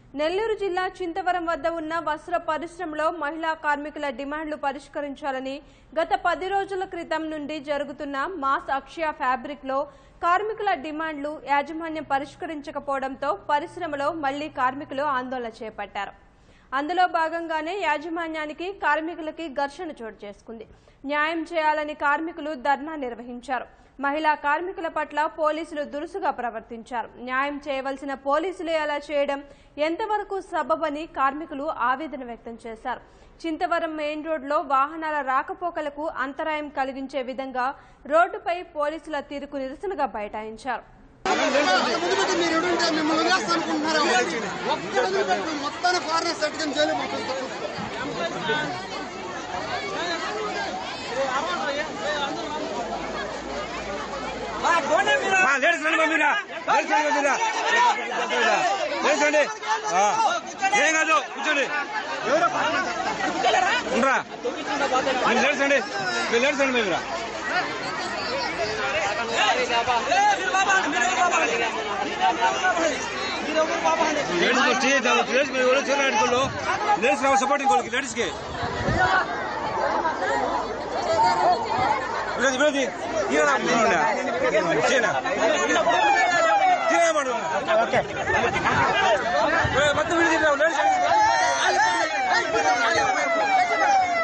నెల్లూరు జిల్లా చింతవరం వద్ద ఉన్న వస్త్ర పరిశ్రమలో మహిళా కార్మికుల డిమాండ్లు పరిష్కరించాలని గత పది రోజుల క్రితం నుండి జరుగుతున్న మాస్ అక్షయ ఫ్యాబ్రిక్ లో కార్మికుల డిమాండ్లు యాజమాన్యం పరిష్కరించకపోవడంతో పరిశ్రమలో మళ్లీ కార్మికులు ఆందోళన చేపట్టారు అందులో భాగంగానే యాజమాన్యానికి కార్మికులకి ఘర్షణ చోటు చేసుకుంది న్యాయం చేయాలని కార్మికులు ధర్నా నిర్వహించారు మహిళా కార్మికుల పట్ల పోలీసులు దురుసుగా ప్రవర్తించారు న్యాయం చేయవలసిన పోలీసులే అలా చేయడం ఎంతవరకు సబబని కార్మికులు ఆవేదన వ్యక్తం చేశారు చింతవరం మెయిన్ రోడ్లో వాహనాల రాకపోకలకు అంతరాయం కలిగించే విధంగా రోడ్డుపై పోలీసుల తీరుకు నిరసనగా బైఠాయించారు ముందు పెట్టి మీరు ఎడుంటే మిమ్మల్ని వదిలేస్తా అనుకుంటున్నారా ఒక్కడ వదిలిపెట్టు మొత్తాన్ని ఫారెస్ట్ సర్టిఫికేట్ జైలు పంపిస్తారు లేడీస్ రండి పంపిరా లేడీస్ రండి పంపిరా లేడీస్ రండి ఆ. ఏం కాదు కూర్చోండి ఉండరా మీరు లేడీస్ రండి మీరు లేడీస్ రండి పంపిరా లేడీస్ వచ్చి లేడీస్ మీరు ఎవరో చీర ఆడుకోళ్ళు లేడీస్ రావు సపోర్ట్ ఇంకోళ్ళకి లేడీస్కి విరోధి విరోధి చీనా ಮಾಡು ಮತ್ತೆ ಬಿಡಿದಿಲ್ಲ